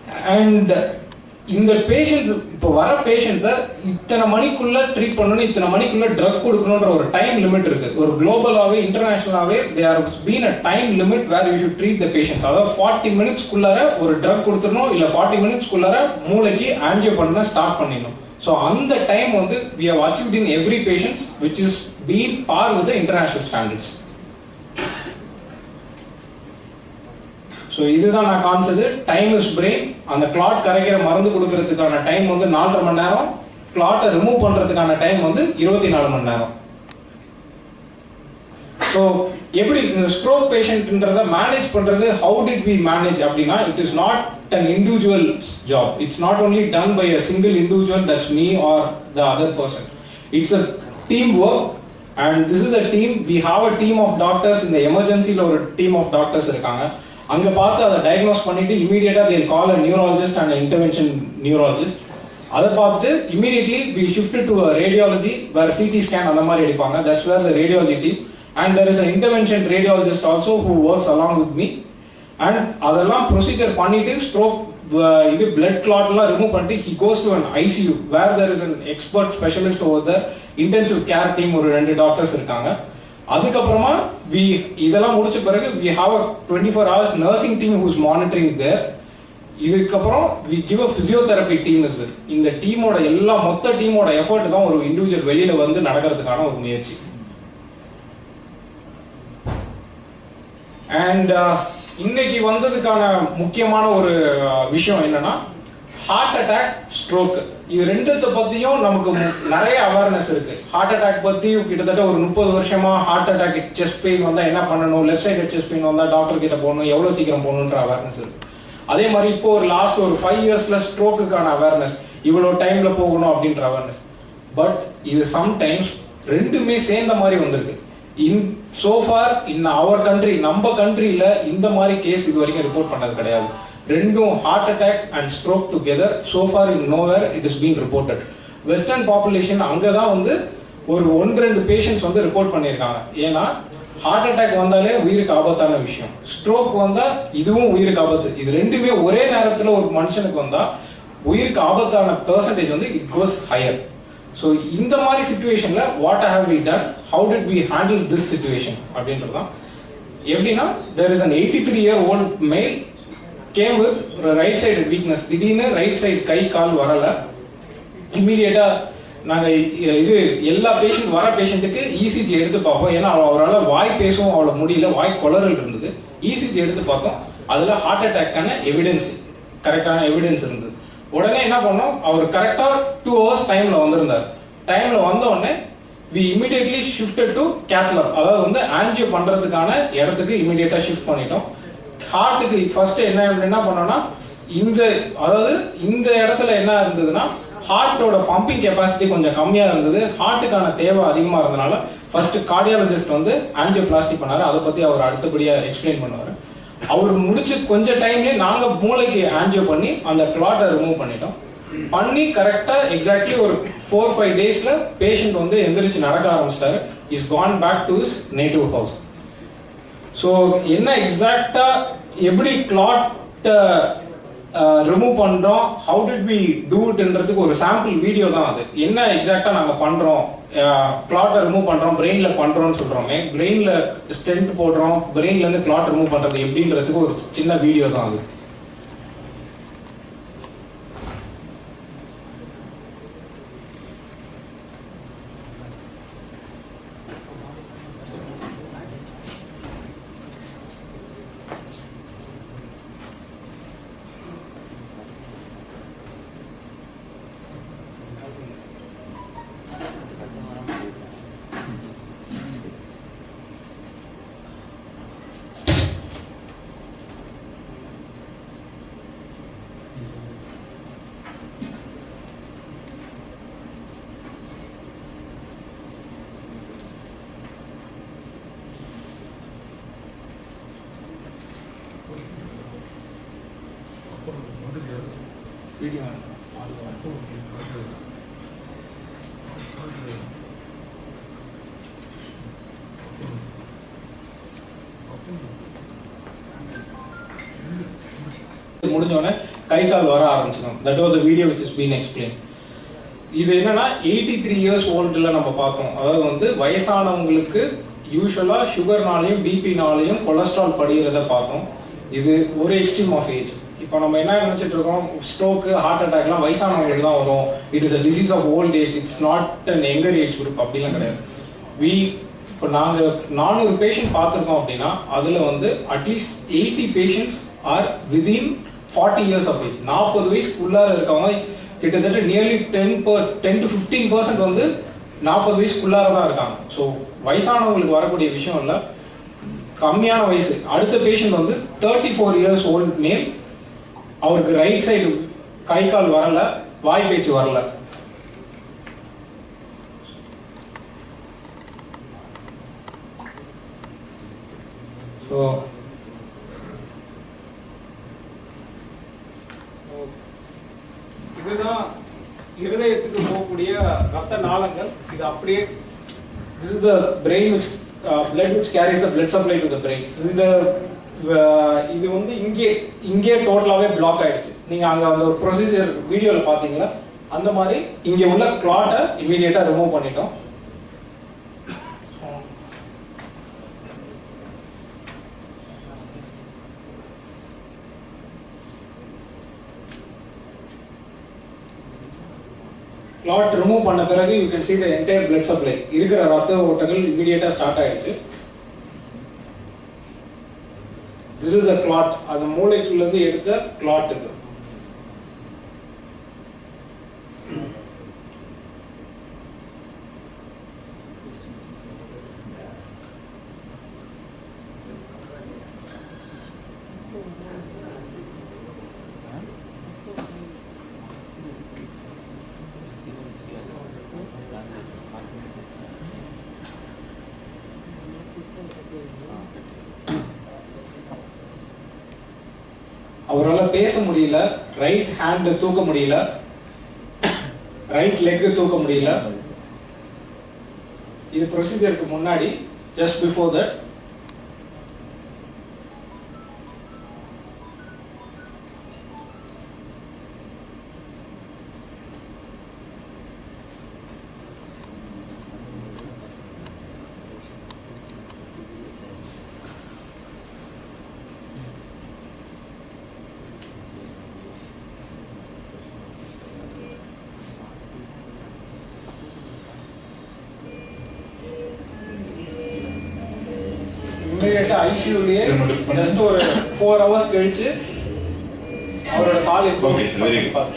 And இந்த patients இப்போ வர பேஷண்ட்ஸை இத்தனை மணிக்குள்ள ட்ரீட் பண்ணணும் இத்தனை மணிக்குள்ள ட்ரக் கொடுக்கணுன்ற ஒரு டைம் லிமிட் இருக்கு ஒரு குளோபலாகவே இன்டர்நேஷனலாகவே there been a time limit where you should treat the patients அதாவது ஃபார்ட்டி மினிட்ஸ்க்குள்ளார ஒரு ட்ரக் கொடுத்துடணும் இல்லை ஃபார்ட்டி மினிட்ஸ்க்குள்ளார மூளைக்கு ஆன்ஜியோ பண்ண ஸ்டார்ட் பண்ணிடணும் ஸோ அந்த டைம் வந்து we have achieved in every patients which is been par with international standards so இதுதான் நான் காமிச்சது டைம் இஸ் பிரெயின் அந்த கிளாட் கரைக்கிற மருந்து கொடுக்கறதுக்கான டைம் வந்து நாலரை மணி நேரம் கிளாட்டை ரிமூவ் பண்றதுக்கான டைம் வந்து இருபத்தி நாலு மணி நேரம் ஸோ எப்படி ஸ்ட்ரோக் பேஷண்ட்ன்றத மேனேஜ் பண்றது ஹவு டிட் வி மேனேஜ் அப்படின்னா it is not an individual job it's not only done by a single individual that's me or the other person it's a team work and this is a team we have a team of doctors இந்த எமர்ஜென்சியில் ஒரு team of doctors இருக்காங்க அங்க பார்த்து அதை diagnose பண்ணிட்டு இமீடியட்டா they'll call a neurologist and intervention neurologist அதை பார்த்துட்டு immediately we shift to radiology வேற சிடி ஸ்கேன் அந்த மாதிரி எடுப்பாங்க that's where the radiology team and there is intervention radiologist also who works along with me and அதெல்லாம் procedure பண்ணிட்டு stroke இது blood கிளாட்லாம் ரிமூவ் பண்ணிட்டு he goes to an ICU where there is an expert specialist over the intensive care team ஒரு ரெண்டு doctors இருக்காங்க அதுக்கப்புறமா we இதெல்லாம் முடிச்ச பிறகு we have a twenty four hours nursing team whose monitoring there இதுக்கப்புறம் we give a physiotherapy team is இந்த டீமோட எல்லா மொத்த டீமோட எஃபர்ட் தான் ஒரு இண்டிவிஜுவல் வெளியில வந்து நடக்கிறதுக்கான ஒரு முயற்சி அண்ட் இன்னைக்கு வந்ததுக்கான முக்கியமான ஒரு விஷயம் என்னன்னா ஹார்ட் அட்டாக் ஸ்ட்ரோக் இது ரெண்டுத்தை பத்தியும் நமக்கு நிறைய அவேர்னஸ் இருக்கு ஹார்ட் அட்டாக் பத்தி கிட்டத்தட்ட ஒரு முப்பது வருஷமா ஹார்ட் அட்டாக் செஸ்ட் பெயின் வந்தா என்ன பண்ணணும் லெஃப்ட் சைடு செஸ்ட் பெயின் வந்தா டாக்டர் கிட்ட போகணும் எவ்வளவு சீக்கிரம் போகணுன்ற அவேர்னஸ் இருக்கு அதே மாதிரி இப்போ ஒரு லாஸ்ட் ஒரு ஃபைவ் இயர்ஸ்ல ஸ்ட்ரோக்குக்கான அவேர்னஸ் இவ்வளவு டைம்ல போகணும் அப்படின்ற அவேர்னஸ் பட் இது சம்டைம்ஸ் ரெண்டுமே சேர்ந்த மாதிரி வந்திருக்கு இன் சோஃபார் இன் அவர் கண்ட்ரி நம்ம கண்ட்ரியில இந்த மாதிரி கேஸ் இது வரைக்கும் ரிப்போர்ட் பண்ணது கிடையாது ரெண்டும் heart attack and stroke together so far in nowhere it is been reported western population அங்கே தான் வந்து ஒரு ஒன்று ரெண்டு பேஷண்ட்ஸ் வந்து ரிப்போர்ட் பண்ணியிருக்காங்க ஏன்னா ஹார்ட் அட்டாக் வந்தாலே உயிருக்கு ஆபத்தான விஷயம் ஸ்ட்ரோக் வந்தா இதுவும் உயிருக்கு ஆபத்து இது ரெண்டுமே ஒரே நேரத்தில் ஒரு மனுஷனுக்கு வந்தா உயிருக்கு ஆபத்தான பெர்சன்டேஜ் வந்து இட் கோஸ் ஹையர் ஸோ இந்த மாதிரி சுச்சுவேஷன்ல what have we done how did we handle this situation அப்படின்றது தான் எப்படின்னா there is an eighty three year old male came with right side weakness திடீர்னு ரைட் சைடு கை கால் வரல இம்மீடியட்டா நாங்க இது எல்லா பேஷண்ட் வர பேஷண்ட்டுக்கு இசிஜி எடுத்து பார்ப்போம் ஏன்னா அவரால் வாய் பேசவும் அவ்வளோ முடியல வாய் கொளறல் இருந்தது இசிஜி எடுத்து பார்த்தோம் அதுல ஹார்ட் அட்டாக்கான எவிடன்ஸ் கரெக்டான எவிடன்ஸ் இருந்தது உடனே என்ன பண்ணோம் அவர் கரெக்டா டூ ஹவர்ஸ் டைம்ல வந்திருந்தார் டைம்ல வந்த உடனே we immediately shifted to cath lab அதாவது வந்து ஆன்ஜியோ பண்றதுக்கான இடத்துக்கு இமிடியேட்டா ஷிஃப்ட் பண்ணிட்டோம் ஹார்ட்டுக்கு ஃபர்ஸ்ட் என்ன என்ன பண்ணோம்னா இந்த அதாவது இந்த இடத்துல என்ன இருந்ததுன்னா ஹார்ட்டோட பம்பிங் கெப்பாசிட்டி கொஞ்சம் கம்மியா இருந்தது ஹார்ட்டுக்கான தேவை அதிகமா இருந்தனால ஃபர்ஸ்ட் கார்டியாலஜிஸ்ட் வந்து ஆன்ஜியோபிளாஸ்டி பண்ணாரு அதை பத்தி அவர் அடுத்தபடியா எக்ஸ்பிளைன் பண்ணுவாரு அவர் முடிச்சு கொஞ்ச டைம்லயே நாங்க மூளைக்கு ஆன்ஜியோ பண்ணி அந்த கிளாட்டை ரிமூவ் பண்ணிட்டோம் பண்ணி கரெக்டா எக்ஸாக்ட்லி ஒரு ஃபோர் ஃபைவ் டேஸ்ல பேஷண்ட் வந்து எந்திரிச்சு நடக்க ஆரம்பிச்சிட்டாரு is gone back to is native house so என்ன எக்ஸாக்டா எப்படி கிளாட் ரிமூவ் பண்றோம் ஹவு டிட் வி டூ இட்ன்றதுக்கு ஒரு சாம்பிள் வீடியோ தான் அது என்ன எக்ஸாக்டா நாங்க பண்றோம் கிளாட்டை ரிமூவ் பண்றோம் பிரெயின்ல பண்றோம்னு சொல்றோமே பிரெயின்ல ஸ்டென்ட் போடுறோம் பிரெயின்ல இருந்து கிளாட் ரிமூவ் பண்றது எப்படின்றதுக்கு ஒரு சின்ன வீடியோ தான் அது முடிஞ்ச உடனே கை கால் வர ஆரம்பிச்சிடும் that was a video which is been explain இது என்னன்னா எயிட்டி த்ரீ இயர்ஸ் ஓல்டில் நம்ம பார்த்தோம் அதாவது வந்து வயசானவங்களுக்கு யூஸ்வலாக சுகர்னாலையும் பிபினாலையும் கொலஸ்ட்ரால் படிகிறத பார்த்தோம் இது ஒரு எக்ஸ்ட்ரீம் ஆஃப் ஏஜ் இப்போ நம்ம என்ன நினைச்சிட்டு இருக்கோம் ஸ்ட்ரோக்கு ஹார்ட் அட்டாக்லாம் வயசானவங்களுக்கு தான் வரும் it is a disease of old age it's not an younger age group அப்படிலாம் கிடையாது வி இப்போ நாங்கள் நானூறு பேஷண்ட் பார்த்துருக்கோம் அப்படின்னா அதில் வந்து at least eighty patients are within forty years of age நாற்பது வயசுக்குள்ளார இருக்கவங்க கிட்டத்தட்ட nearly ten per ten to fifteen percent வந்து நாற்பது வயசுக்குள்ளார தான் இருக்காங்க ஸோ வயசானவங்களுக்கு வரக்கூடிய விஷயம் இல்லை கம்மியான வயசு அடுத்த பேஷண்ட் வந்து தேர்ட்டி ஃபோர் இயர்ஸ் ஓல்ட் மேல் அவருக்கு ரைட் சைடு கை கால் வரல வாய் பேச்சு வரல ஸோ இதுதான் இருதயத்துக்கு போகக்கூடிய ரத்த நாளங்கள் இது அப்படியே this is the brain which uh, blood which carries the blood supply to the brain இந்த uh, இது வந்து இங்கே இங்கே டோட்டலாவே பிளாக் ஆயிடுச்சு நீங்க அங்க அந்த ஒரு ப்ரொசீஜர் வீடியோல பாத்தீங்களா அந்த மாதிரி இங்க உள்ள கிளாட்டை இமீடியட்டா ரிமூவ் பண்ணிட்டோம் கிளாட் ரிமூவ் பண்ண பிறகு you can see the entire blood supply இருக்கிற ரத்த ஓட்டங்கள் இமீடியட்டா ஸ்டார்ட் ஆயிடுச்சு this is a clot அந்த மூளைக்குள்ள இருந்து எடுத்த clot இது அவரால் பேச முடியல ரைட் ஹேண்ட் தூக்க முடியல ரைட் லெக் தூக்க முடியல இது ப்ரொசீஜருக்கு முன்னாடி ஜஸ்ட் பிஃபோர் தட் இமீடியட்டா ஐசியூலயே ஜஸ்ட் ஒரு ஃபோர் ஹவர்ஸ் கழிச்சு அவரோட கால் Okay, sir, very good.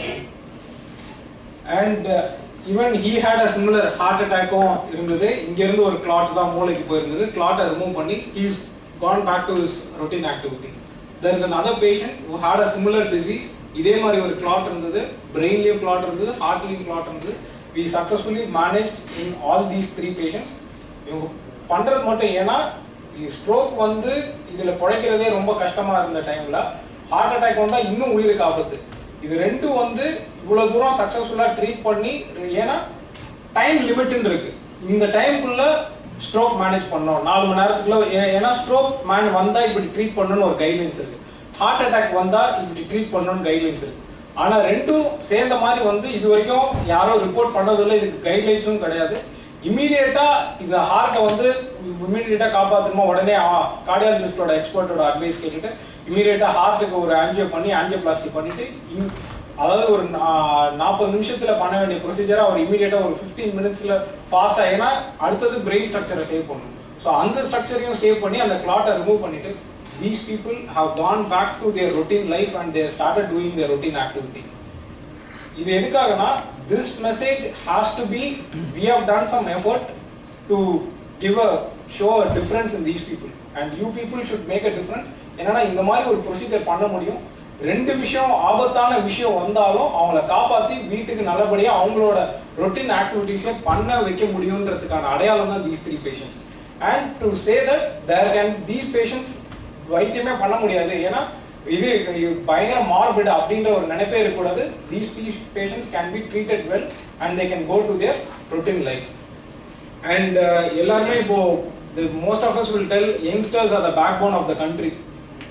And even he had a similar heart அட்டாக்கும் இருந்தது இங்க இருந்து ஒரு கிளாட் தான் மூளைக்கு போயிருந்தது கிளாட்டை ரிமூவ் பண்ணி he's gone back to his routine activity there is another patient who had a similar disease இதே மாதிரி ஒரு கிளாட் இருந்தது பிரெயின்லயும் கிளாட் இருந்தது ஹார்ட்லயும் கிளாட் இருந்தது we successfully managed in all these three patients இவங்க பண்றது மட்டும் ஏன்னா ஸ்ட்ரோக் வந்து இதுல பிழைக்கிறதே ரொம்ப கஷ்டமா இருந்த டைம்ல ஹார்ட் அட்டாக் வந்தா இன்னும் உயிருக்கு ஆபத்து இது ரெண்டும் வந்து இவ்வளவு தூரம் சக்சஸ்ஃபுல்லா ட்ரீட் பண்ணி ஏன்னா டைம் லிமிட்னு இருக்கு இந்த டைம்குள்ள ஸ்ட்ரோக் மேனேஜ் பண்ணோம் நாலு மணி நேரத்துக்குள்ள ஏ- ஏன்னா ஸ்ட்ரோக் மேன் வந்தா இப்படி ட்ரீட் பண்ணணும்னு ஒரு கைட்லைன்ஸ் இருக்கு ஹார்ட் அட்டாக் வந்தா இப்படி ட்ரீட் பண்ணணும்னு கைட்லைன்ஸ் இருக்கு ஆனா ரெண்டும் சேர்ந்த மாதிரி வந்து இது வரைக்கும் யாரும் ரிப்போர்ட் பண்ணதில்லை இதுக்கு கைட்லைன்ஸும் கிடையாது இமீடியட்டா இந்த ஹார்ட்டை வந்து இமீடியட்டா காப்பாத்தணுமா உடனே கார்டியாலஜிஸ்டோட எக்ஸ்பர்ட்டோட அட்வைஸ் கேட்டுட்டு இமீடியட்டா ஹார்ட்டுக்கு ஒரு ஆன்ஜியோ பண்ணி ஆன்ஜியோபிளாஸ்டி பண்ணிட்டு இம்- அதாவது ஒரு நாற்பது நிமிஷத்துல பண்ண வேண்டிய ப்ரொசீஜரை அவர் இமீடியட்டா ஒரு 15 மினிட்ஸ்ல ஃபாஸ்டா ஏன்னா அடுத்தது பிரெயின் ஸ்ட்ரக்சரை சேவ் பண்ணணும் ஸோ அந்த ஸ்ட்ரக்சரையும் சேவ் பண்ணி அந்த கிளாட்டை ரிமூவ் பண்ணிட்டு these people have gone back to their routine life and their started doing their routine activity இது எதுக்காகனா this message has to be we have done some effort to give a show a difference in these people and you people should make a difference என்னன்னா இந்த மாதிரி ஒரு procedure பண்ண முடியும் ரெண்டு விஷயம் ஆபத்தான விஷயம் வந்தாலும் அவங்கள காப்பாத்தி வீட்டுக்கு நல்லபடியா அவங்களோட ரொட்டீன் ஆக்டிவிட்டிஸை பண்ண வைக்க முடியுன்றதுக்கான அடையாளம் தான் these three patients and to say that there can these patients வைத்தியமே பண்ண முடியாது ஏன்னா இது இது பயங்கர மார்பிட் அப்படின்ற ஒரு நினைப்பே இருக்கக்கூடாது these patients can be treated well and they can go to their routine life and எல்லாருமே இப்போ most of us will tell youngsters are the backbone of the country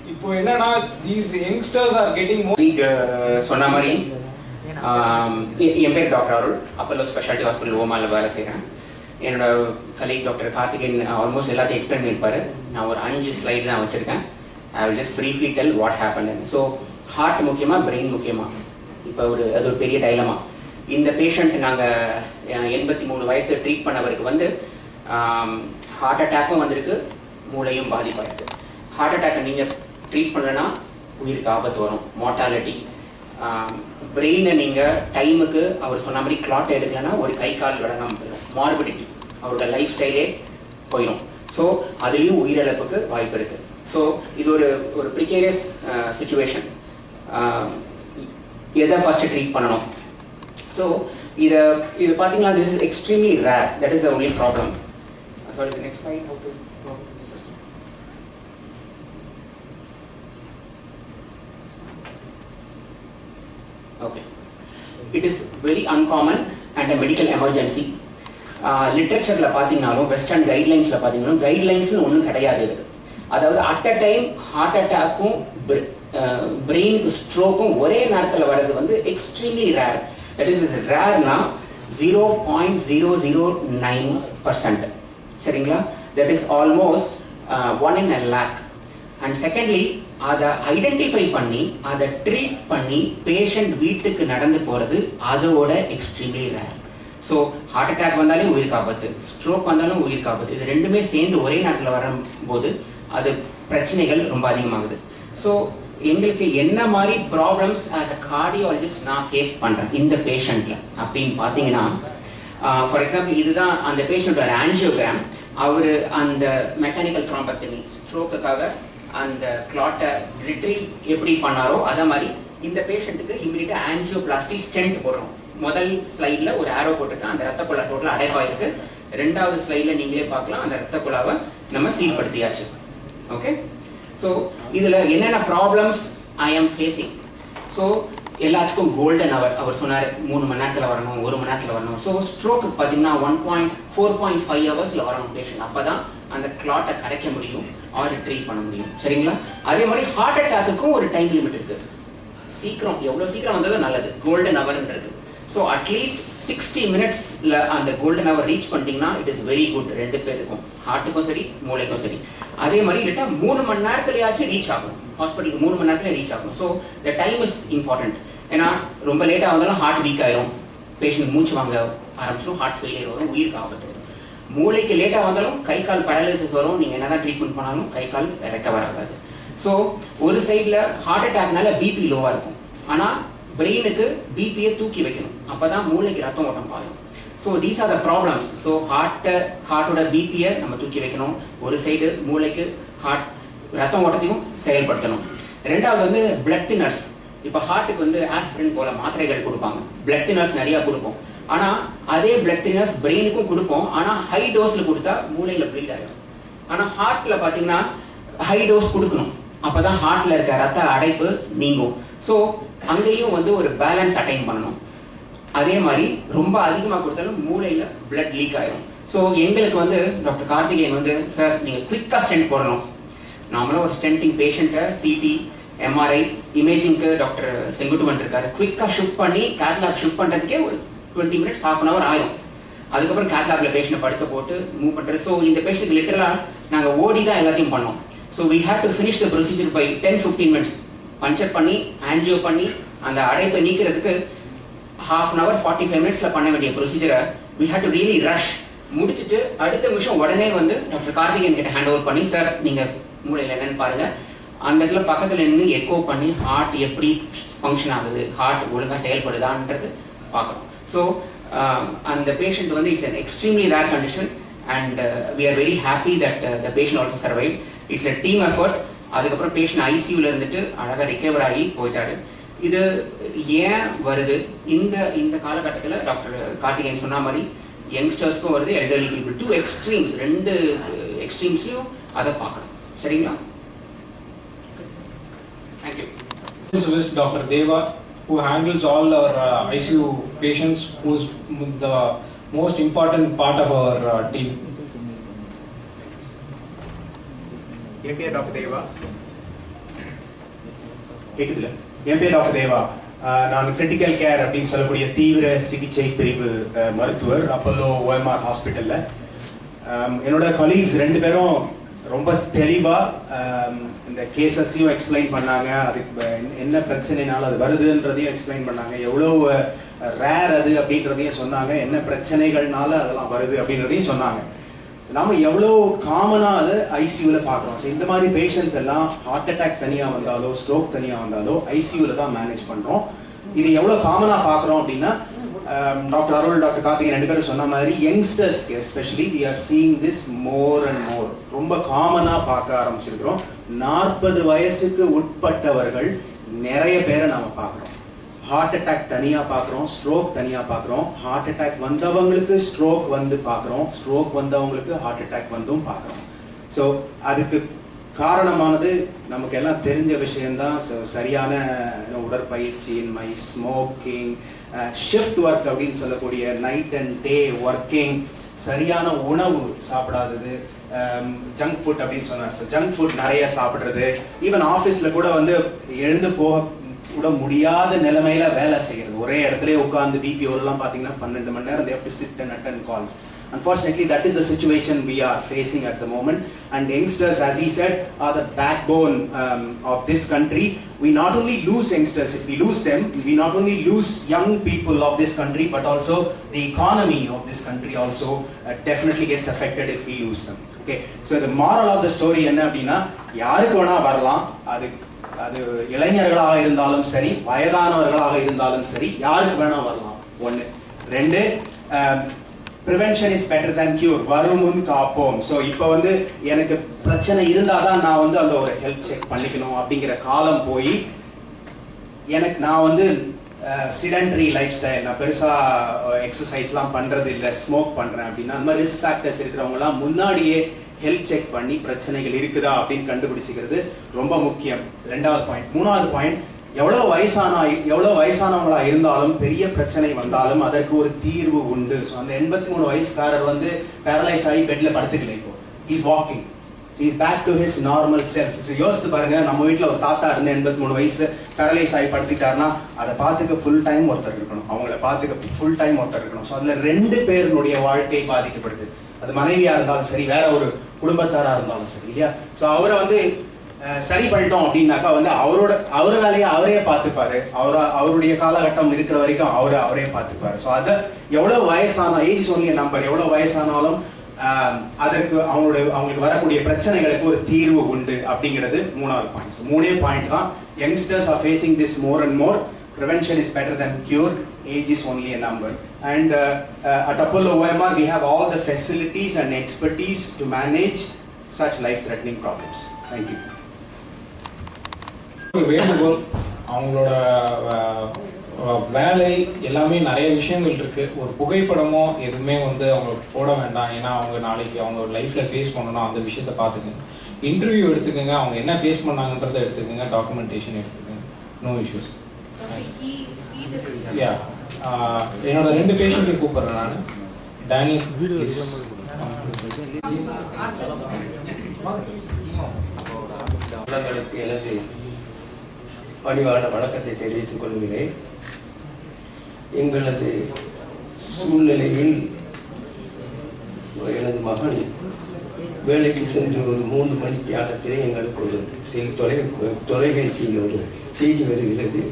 இப்போ என்னன்னா these youngsters are getting more நீங்க சொன்ன மாதிரி ஆம், எ- என் பேர் doctor Arul Apollo speciality hospital ஓமாவில் வேலை செய்கிறேன் என்னோட கலீக் டாக்டர் கார்த்திகேயன் ஆல்மோஸ்ட் எல்லாத்தையும் எக்ஸ்பிளைன் பண்ணியிருப்பாரு நான் ஒரு அஞ்சு ஸ்லைடு தான் வச்சுருக்கேன் ஐ will just briefly tell what happen so heart முக்கியமா பிரெயின் முக்கியமா இப்போ ஒரு அது ஒரு பெரிய டைலமா இந்த பேஷண்ட் நாங்கள் எண்பத்தி மூணு வயசு ட்ரீட் பண்ணவருக்கு வந்து ஹார்ட் அட்டாக்கும் வந்திருக்கு மூளையும் பாதிப்பாயிருக்கு ஹார்ட் அட்டாக்கை நீங்கள் ட்ரீட் பண்ணலன்னா உயிருக்கு ஆபத்து வரும் மார்ட்டாலிட்டி பிரெயினை நீங்கள் டைமுக்கு அவர் சொன்ன மாதிரி கிளாட் எடுக்கலைன்னா ஒரு கை கால் விளங்காம போயிடும் மார்பிடிட்டி அவரோட லைஃப் ஸ்டைலே போயிடும் ஸோ அதுலேயும் உயிரிழப்புக்கு வாய்ப்பு இருக்கு ஸோ இது ஒரு ஒரு ப்ரிகேரியஸ் சுச்சுவேஷன் எதை ஃபர்ஸ்ட் ட்ரீட் பண்ணணும் ஸோ இதை இது பார்த்தீங்கன்னா this is extremely rare that is the only problem sorry next slide how to Okay. It is very uncommon and a medical emergency. லிட்ரேச்சரில் பார்த்தீங்கனாலும் வெஸ்டர்ன் கைட்லைன்ஸில் பார்த்தீங்கன்னாலும் கைட்லைன்ஸ்னு ஒன்றும் கிடையாது இது அதாவது அட் அ டைம் ஹார்ட் அட்டாக்கும் பிரெயினுக்கு ஸ்ட்ரோக்கும் ஒரே நேரத்தில் வர்றது வந்து extremely rare that is is ரேர்னா zero point zero zero nine percent சரிங்களா that is almost one in a lakh and secondly அதை ஐடென்டிஃபை பண்ணி அதை ட்ரீட் பண்ணி பேஷண்ட் வீட்டுக்கு நடந்து போகிறது அதோட extremely rare so heart attack வந்தாலே உயிருக்கு ஆபத்து ஸ்ட்ரோக் வந்தாலும் உயிருக்கு ஆபத்து இது ரெண்டுமே சேர்ந்து ஒரே நேரத்தில் வரும்போது அது பிரச்சனைகள் ரொம்ப அதிகமாகுது ஸோ எங்களுக்கு என்ன மாதிரி ப்ராப்ளம்ஸ் ஆஸ் அ கார்டியாலஜிஸ்ட் நான் ஃபேஸ் பண்ணுறேன் இந்த பேஷண்ட்ல அப்படின்னு பார்த்தீங்கன்னா ஃபார் எக்ஸாம்பிள் இதுதான் அந்த பேஷண்ட்டோட ஆன்ஜியோகிராம் அவர் அந்த மெக்கானிக்கல் த்ராம்பக்டமி ஸ்ட்ரோக்குக்காக அந்த கிளாட்டை ரிட்ரீவ் எப்படி பண்ணாரோ அதே மாதிரி இந்த பேஷண்ட்டுக்கு இம்மிடியா ஆன்ஜியோபிளாஸ்டி ஸ்டென்ட் போடுறோம் முதல் ஸ்லைடில் ஒரு ஆரோ போட்டிருக்கேன் அந்த ரத்த குழா டோட்டல் அடைப்பாயிருக்கு ரெண்டாவது ஸ்லைடில் நீங்களே பார்க்கலாம் அந்த ரத்த குழாவை நம்ம சீர்படுத்தியாச்சு ஓகே ஸோ இதில் என்னென்ன problems I am facing so எல்லாத்துக்கும் கோல்டன் அவர் அவர் சொன்னார் மூணு மணி நேரத்தில் வரணும் ஒரு மணி நேரத்தில் வரணும் ஸோ ஸ்ட்ரோக்கு பார்த்தீங்கன்னா one point four point five ஹவர்ஸில் வரணும் பேஷண்ட் அப்போ தான் அந்த கிளாட்டை கரைக்க முடியும் ஆர் ட்ரீட் பண்ண முடியும் சரிங்களா அதே மாதிரி ஹார்ட் அட்டாக்குக்கும் ஒரு டைம் லிமிட் இருக்கு சீக்கிரம் எவ்வளோ சீக்கிரம் வந்தது நல்லது கோல்டன் ஹவர்ன்றது ஸோ அட்லீஸ்ட் சிக்ஸ்டி மினிட்ஸ்ல அந்த கோல்டன் ஹவர் ரீச் பண்ணிட்டீங்கன்னா இட் இஸ் வெரி குட் ரெண்டு பேருக்கும் ஹார்ட்டுக்கும் சரி மூளைக்கும் சரி அதே மாதிரி இல்லட்டா மூணு மணி நேரத்துலயாச்சும் ரீச் ஆகும் ஹாஸ்பிட்டலுக்கு மூணு மணி நேரத்துல ரீச் ஆகும் so the time is important ஏன்னா ரொம்ப லேட்டாக வந்தாலும் ஹார்ட் வீக் ஆயிரும் பேஷண்ட் மூச்சு வாங்க ஆரம்பிச்சிடும் ஹார்ட் ஃபெயிலியர் வரும் உயிருக்கு ஆபத்து வரும் மூளைக்கு லேட்டாக வந்தாலும் கை கால் பேரலைசிஸ் வரும் நீங்கள் என்னதான் ட்ரீட்மெண்ட் பண்ணாலும் கை கால் ரெக்கவர் ஆகாது ஸோ ஒரு சைடில் ஹார்ட் அட்டாக்னால பிபி லோவாக இருக்கும் ஆனால் பிரெயினுக்கு பிபியை தூக்கி வைக்கணும் அப்பதான் மூளைக்கு ரத்தம் ஓட்டம் பாயும் so these are the problems so ஹார்ட்டை ஹார்ட்டோட பிபியை நம்ம தூக்கி வைக்கணும் ஒரு சைடு மூளைக்கு ஹார்ட் ரத்தம் ஓட்டத்தையும் செயல்படுத்தணும் ரெண்டாவது வந்து பிளட் தினர்ஸ் இப்போ ஹார்ட்டுக்கு வந்து ஆஸ்பிரின் போல மாத்திரைகள் கொடுப்பாங்க பிளட் தினர்ஸ் நிறைய கொடுப்போம் ஆனா அதே பிளட் தினர்ஸ் பிரெயினுக்கும் கொடுப்போம் ஆனா ஹை டோஸ்ல கொடுத்தா மூளையில ப்ளீட் ஆயிடும் ஆனா ஹார்ட்ல பாத்தீங்கன்னா ஹை டோஸ் கொடுக்கணும் அப்பதான் ஹார்ட்ல இருக்க ரத்த அடைப்பு நீங்கும் ஸோ அங்கேயும் வந்து ஒரு பேலன்ஸ் அட்டைன் பண்ணணும் அதே மாதிரி ரொம்ப அதிகமாக கொடுத்தாலும் மூளையில பிளட் லீக் ஆயிரும் ஸோ எங்களுக்கு வந்து டாக்டர் கார்த்திகேயன் வந்து சார் நீங்க குவிக்கா ஸ்டென்ட் போடணும் நார்மலாக ஒரு ஸ்டென்டிங் பேஷண்ட்டை சிடி எம்ஆர்ஐ இமேஜிங்க்கு டாக்டர் செங்குட்டுவன் இருக்காரு குவிக்கா ஷிஃப்ட் பண்ணி கேட்லாக் ஷிஃப்ட் பண்றதுக்கே ஒரு twenty minutes half an hour ஆயிரும் அதுக்கப்புறம் கேட்லாக்ல பேஷண்ட்டை படுக்க போட்டு மூவ் பண்றது ஸோ இந்த பேஷண்ட்டுக்கு லிட்டரலா நாங்க ஓடி தான் எல்லாத்தையும் பண்ணோம் so we have to finish the procedure by ten fifteen minutes puncture பண்ணி ஆன்ஜியோ பண்ணி அந்த அடைப்பை நீக்கிறதுக்கு half an hour forty five மினிட்ஸ்ல பண்ண வேண்டிய ப்ரொசீஜரை we have to really rush முடிச்சுட்டு அடுத்த நிமிஷம் உடனே வந்து டாக்டர் கார்த்திகேயன் கிட்ட ஹேண்ட் ஓவர் பண்ணி சார் நீங்க மூளையில் என்னன்னு பாருங்க அந்த இடத்துல பக்கத்துல நின்று எக்கோ பண்ணி ஹார்ட் எப்படி ஃபங்க்ஷன் ஆகுது ஹார்ட் ஒழுங்கா செயல்படுதான்றது பார்க்கணும் ஸோ அந்த பேஷண்ட் வந்து it's an extremely rare condition and we are very happy that the patient also survive it's a team effort அதுக்கப்புறம் பேஷண்ட் ஐசியூல இருந்துட்டு அழகா ரிகவர் ஆகி போயிட்டாரு இது ஏன் வருது இந்த இந்த காலகட்டத்தில் டாக்டர் கார்த்திகேயன் சொன்ன மாதிரி யங்ஸ்டர்ஸ்க்கும் வருது எல்டர்லி பீப்புள் டூ எக்ஸ்ட்ரீம்ஸ் ரெண்டு எக்ஸ்ட்ரீம்ஸ்லையும் அதை பார்க்கணும் சரிங்களா thank you Specialist Dr. Deva, who handles all our uh, ICU patients, who's m- the most important part of our uh, team. என் பேர் டாக்டர் தேவா கேக்குதுல என் பேர் டாக்டர் தேவா ஆஹ் நான் கிரிட்டிக்கல் கேர் அப்படின்னு சொல்லக்கூடிய தீவிர சிகிச்சை பிரிவு ஆஹ் மருத்துவர் அப்பல்லோ ஓஎம்ஆர் ஹாஸ்பிட்டல்ல ஆம், என்னோட கொலீக்ஸ் ரெண்டு பேரும் ரொம்ப தெளிவா ஆம், இந்த கேசஸையும் எக்ஸ்பிளைன் பண்ணாங்க அதுக்கு ப- என்ன பிரச்சனைனால அது வருதுன்றதையும் எக்ஸ்பிளைன் பண்ணாங்க எவ்வளவு ரேர் அது அப்படின்றதையும் சொன்னாங்க என்ன பிரச்சனைகள்னால அதெல்லாம் வருது அப்படின்றதையும் சொன்னாங்க நாம எவ்வளோ காமனா அதை ஐசியூல பாக்குறோம் So, இந்த மாதிரி பேஷண்ட்ஸ் எல்லாம் ஹார்ட் அட்டாக் தனியா வந்தாலோ ஸ்ட்ரோக் தனியா வந்தாலோ ஐசியூல தான் மேனேஜ் பண்றோம் இது எவ்வளவு காமனா பாக்குறோம் அப்படின்னா டாக்டர் அருள் டாக்டர் கார்த்திகை ரெண்டு பேரும் சொன்ன மாதிரி youngsters especially we are seeing this more and more ரொம்ப காமனா பார்க்க ஆரம்பிச்சிருக்கிறோம் நாற்பது வயசுக்கு உட்பட்டவர்கள் நிறைய பேரை நாம பார்க்குறோம் ஹார்ட் அட்டாக் தனியா பார்க்குறோம் ஸ்ட்ரோக் தனியா பார்க்குறோம் ஹார்ட் அட்டாக் வந்தவங்களுக்கு ஸ்ட்ரோக் வந்து பார்க்குறோம் ஸ்ட்ரோக் வந்தவங்களுக்கு ஹார்ட் அட்டாக் வந்தும் பார்க்குறோம் ஸோ அதுக்கு காரணமானது நமக்கு எல்லாம் தெரிஞ்ச விஷயம்தான் So, சரியான you know, உடற்பயிற்சியின்மை ஸ்மோக்கிங் ஷிஃப்ட் ஒர்க் அப்படின்னு சொல்லக்கூடிய நைட் அண்ட் டே ஒர்க்கிங் சரியான உணவு சாப்பிடாதது ஜங்க் ஃபுட் அப்படின்னு சொன்னார் ஸோ ஜங்க் ஃபுட் நிறைய சாப்பிடுறது ஈவன் ஆஃபீஸில் கூட வந்து எழுந்து போக கூட முடியாத நிலைமையில வேலை செய்யறது ஒரே இடத்துல உட்கார்ந்து பிபிஓ எல்லாம் பாத்தீங்கன்னா பன்னெண்டு மணி நேரம் they have to sit and attend calls unfortunately that is the situation we are facing at the moment and youngsters as he said are the backbone um, of this country we not only lose youngsters if we lose them we not only lose young people of this country but also the economy of this country also uh, definitely gets affected if we lose them okay so the moral of the story என்ன அப்படின்னா யாருக்கு வேணா வரலாம் அது அது இளைஞர்களாக இருந்தாலும் சரி வயதானவர்களாக இருந்தாலும் சரி யாருக்கு வேணா வரலாம் ஒண்ணு ரெண்டு prevention is better than cure வரும் முன் காப்போம் ஸோ இப்போ வந்து எனக்கு பிரச்சனை இருந்தாதான் நான் வந்து அந்த ஒரு ஹெல்த் செக் பண்ணிக்கணும் அப்படிங்கிற காலம் போய் எனக்கு நான் வந்து சிடென்ட்ரி லைஃப் ஸ்டைல் நான் பெருசா எக்ஸசைஸ்லாம் பண்றது இல்ல ஸ்மோக் பண்றேன் அப்படின்னா அந்த மாதிரி ரிஸ்க் ஃபேக்டர்ஸ் இருக்கிறவங்கலாம் முன்னாடியே ஹெல்த் செக் பண்ணி பிரச்சனைகள் இருக்குதா அப்படின்னு கண்டுபிடிச்சிக்கிறது ரொம்ப முக்கியம் ரெண்டாவது பாயிண்ட் மூணாவது பாயிண்ட் எவ்வளவு வயசான எவ்வளவு வயசானவங்களா இருந்தாலும் பெரிய பிரச்சனை வந்தாலும் அதற்கு ஒரு தீர்வு உண்டு ஸோ அந்த எண்பத்தி மூணு வயசுக்காரர் வந்து பேரலைஸ் ஆகி பெட்ல படுத்துக்கல இப்போ is walking is back to his normal self so யோசித்து பாருங்க நம்ம வீட்டில் ஒரு தாத்தா இருந்து எண்பத்தி மூணு வயசு பேரலைஸ் ஆகி படுத்துட்டாருன்னா அதை பார்த்துக்க ஃபுல் டைம் ஒருத்தர் இருக்கணும் அவங்கள பார்த்துக்க ஃபுல் டைம் ஒருத்தர் இருக்கணும் ஸோ அதில் ரெண்டு பேருனுடைய வாழ்க்கை பாதிக்கப்படுது அது மனைவியா இருந்தாலும் சரி வேற ஒரு குடும்பத்தாரா இருந்தாலும் சரி இல்லையா ஸோ அவரை வந்து அஹ், சரி பண்ணிட்டோம் அப்படின்னாக்கா வந்து அவரோட அவர் வேலையை அவரே பார்த்துப்பாரு அவர அவருடைய காலகட்டம் இருக்கிற வரைக்கும் அவரை அவரே பார்த்துப்பாரு ஸோ அதை எவ்வளவு வயசான ஏஜ் ஒன்லி நம்பர் எவ்வளவு வயசானாலும் ஆஹ், அதற்கு அவங்களுடைய அவங்களுக்கு வரக்கூடிய பிரச்சனைகளுக்கு ஒரு தீர்வு உண்டு அப்படிங்கிறது மூணாவது பாயிண்ட் மூணே பாயிண்ட் தான் youngsters are facing this more and more prevention is better than cure age is only a number and uh, uh, at apollo omr we have all the facilities and expertise to manage such life threatening problems thank you ஒரு வேண்டுகோள் அவங்களோட அஹ், அஹ், வேலை எல்லாமே நிறைய விஷயங்கள் இருக்கு ஒரு புகைப்படமோ எதுவுமே வந்து அவங்க போட வேண்டாம் ஏன்னா அவங்க நாளைக்கு அவங்க லைஃப்ல ஃபேஸ் பண்ணணும் அந்த விஷயத்த பார்த்துக்கங்க இன்டர்வியூ எடுத்துக்கோங்க அவங்க என்ன ஃபேஸ் பண்ணாங்கன்றதை எடுத்துக்கோங்க டாக்குமெண்டேஷன் எடுத்துக்கோங்க no issues he he does yeah என்னோட ரெண்டு பேஷண்ட்டையும் கூப்பிடுறேன் நான் டேனியல் உள்ளங்களுக்கு எனது பணிவான வணக்கத்தை தெரிவித்துக் கொள்கிறேன் எங்களது சூழ்நிலையில் எனது மகன் வேலைக்கு சென்று ஒரு மூன்று மணி தியானத்திலே எங்களுக்கு ஒரு தெ- தொலை தொலைபேசியில் ஒரு செய்தி வருகிறது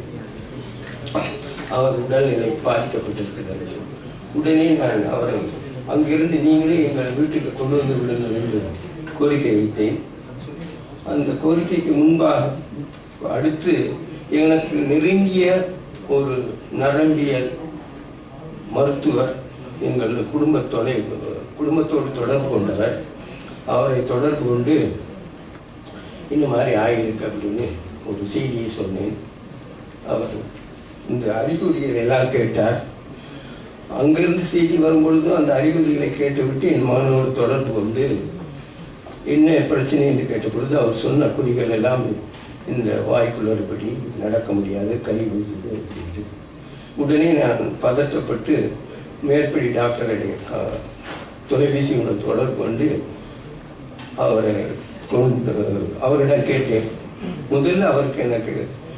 அவர் உடல்நிலை பாதிக்கப்பட்டிருக்கிறது உடனே நான் அவரை அங்கிருந்து நீங்களே எங்கள் வீட்டுக்கு கொண்டு வந்து விடுங்கள் என்று கோரிக்கை வைத்தேன் அந்த கோரிக்கைக்கு முன்பாக அடுத்து எனக்கு நெருங்கிய ஒரு நரம்பியல் மருத்துவர் எங்கள் குடும்ப தொலை குடும்பத்தோடு தொடர்பு கொண்டவர் அவரை தொடர்பு கொண்டு இந்த மாதிரி ஆகியிருக்கு அப்படின்னு ஒரு செய்தியை சொன்னேன் அவர் இந்த அறிகுறிகள் எல்லாம் கேட்டார் அங்கிருந்து செய்தி வரும்பொழுதும் அந்த அறிகுறிகளை கேட்டுவிட்டு என் மகனோடு தொடர்பு கொண்டு என்ன பிரச்சனை என்று கேட்ட பொழுது அவர் சொன்ன குறிகள் எல்லாம் இந்த வாய்க்குள்ளபடி நடக்க முடியாது கை ஊசுது அப்படின்ட்டு உடனே நான் பதட்டப்பட்டு மேற்படி டாக்டரை அஹ், தொலைபேசியுடன் தொடர்பு கொண்டு அவரை கொண்டு அவரிடம் கேட்டேன் முதல்ல அவருக்கு எனக்கு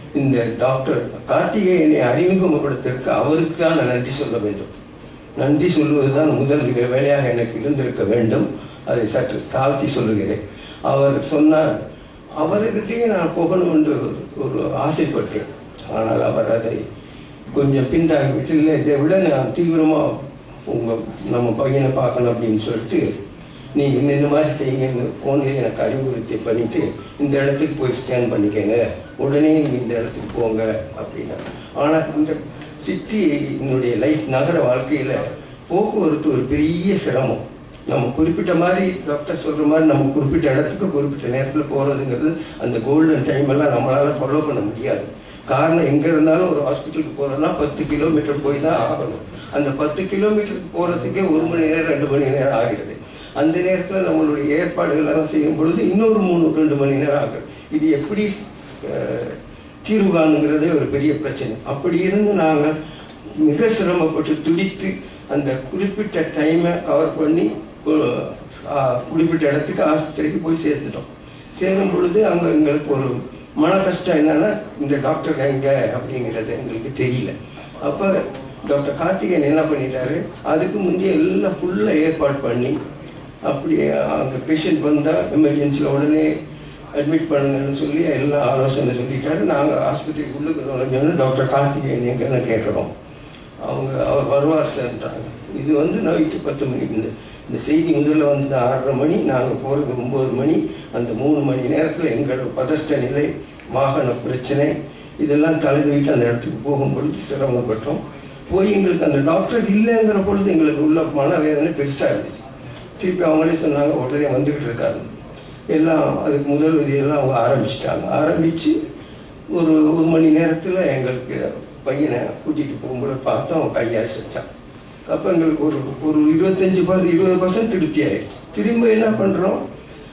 இந்த டாக்டர் கார்த்திகேயனை அறிமுகப்படுத்திற்கு அவருக்கு தான் நான் நன்றி சொல்ல வேண்டும் நன்றி சொல்வதுதான் முதல் வேலையாக எனக்கு இருந்திருக்க வேண்டும் அதை சற்று தாழ்த்தி சொல்லுகிறேன் அவர் சொன்னார் அவர்கிட்டயே நான் போகணும் என்று ஒரு ஆசைப்பட்டேன் ஆனால் அவர் அதை கொஞ்சம் பின்தாகி விட்டு இல்லை இதை விட நான் தீவிரமாக உங்கள் நம்ம பையனை பார்க்கணும் அப்படின்னு சொல்லிட்டு நீங்க இந்த இந்த மாதிரி செய்யுங்க ஃபோன்லேயே எனக்கு அறிவுறுத்தி பண்ணிட்டு இந்த இடத்துக்கு போய் ஸ்கேன் பண்ணிக்கங்க உடனே நீங்க இந்த இடத்துக்கு போங்க அப்படின்னா ஆனால் இந்த சிட்டியினுடைய லைஃப் நகர வாழ்க்கையில போக்குவரத்து ஒரு பெரிய சிரமம் நம்ம குறிப்பிட்ட மாதிரி டாக்டர் சொல்ற மாதிரி நம்ம குறிப்பிட்ட இடத்துக்கு குறிப்பிட்ட நேரத்தில் போறதுங்கிறது அந்த கோல்டன் டைம் எல்லாம் நம்மளால ஃபாலோ பண்ண முடியாது காரணம் எங்க இருந்தாலும் ஒரு ஹாஸ்பிட்டலுக்கு போறதுன்னா பத்து கிலோமீட்டர் போய் தான் ஆகணும் அந்த பத்து கிலோமீட்டருக்கு போறதுக்கே ஒரு மணி நேரம் ரெண்டு மணி நேரம் ஆகிறது அந்த நேரத்தில் நம்மளுடைய ஏற்பாடுகள் எல்லாம் செய்யும் பொழுது இன்னொரு மூணு ரெண்டு மணி நேரம் ஆகுது இது எப்படி அஹ், தீர்வு காணுங்கிறதே ஒரு பெரிய பிரச்சனை அப்படி இருந்து நாங்கள் மிக சிரமப்பட்டு துடித்து அந்த குறிப்பிட்ட டைமை கவர் பண்ணி கு- ஆ, குறிப்பிட்ட இடத்துக்கு ஆஸ்பத்திரிக்கு போய் சேர்த்துட்டோம் சேரும் பொழுது அங்கே எங்களுக்கு ஒரு மன கஷ்டம் என்னன்னா இந்த டாக்டர் எங்க அப்படிங்கிறது எங்களுக்கு தெரியல அப்போ டாக்டர் கார்த்திகேயன் என்ன பண்ணிட்டாரு அதுக்கு முந்தைய எல்லாம் ஃபுல்லாக ஏற்பாடு பண்ணி அப்படியே அந்த பேஷண்ட் வந்தால் எமர்ஜென்சியில் உடனே அட்மிட் பண்ணுங்கன்னு சொல்லி எல்லாம் ஆலோசனை சொல்லிட்டாரு நாங்கள் ஆஸ்பத்திரிக்கு உள்ளுக்கு நுழைஞ்சோன்னு டாக்டர் கார்த்திகேயன் எங்கன்னு கேட்குறோம் அவங்க அவர் வருவார் சார்ன்றாங்க இது வந்து நைட்டு பத்து மணிக்கு இந்த இந்த செய்தி முதல்ல வந்து ஆறரை மணி நாங்கள் போகிறது ஒம்பது மணி அந்த மூணு மணி நேரத்தில் எங்களோட பதஷ்ட நிலை வாகன பிரச்சனை இதெல்லாம் தலைதூக்கிட்டு அந்த இடத்துக்கு போகும் பொழுது சிரமப்பட்டோம் போய் எங்களுக்கு அந்த டாக்டர் இல்லைங்கிற பொழுது எங்களுக்கு உள்ள மனவேதனை பெருசாக இருந்துச்சு திருப்பி அவங்களே சொன்னாங்க உடனே வந்துக்கிட்டு இருக்காங்க எல்லாம் அதுக்கு முதல் விதியெல்லாம் அவங்க ஆரம்பிச்சிட்டாங்க ஆரம்பித்து ஒரு ஒரு மணி நேரத்தில் எங்களுக்கு பையனை கூட்டிகிட்டு போகும்போது பார்த்தோம் அவன் கையை அசைச்சான் அப்போ எங்களுக்கு ஒரு ஒரு இருபத்தஞ்சி பர்ச இருபது பர்சன்ட் திருப்தி ஆயிடுச்சு திரும்ப என்ன பண்ணுறோம்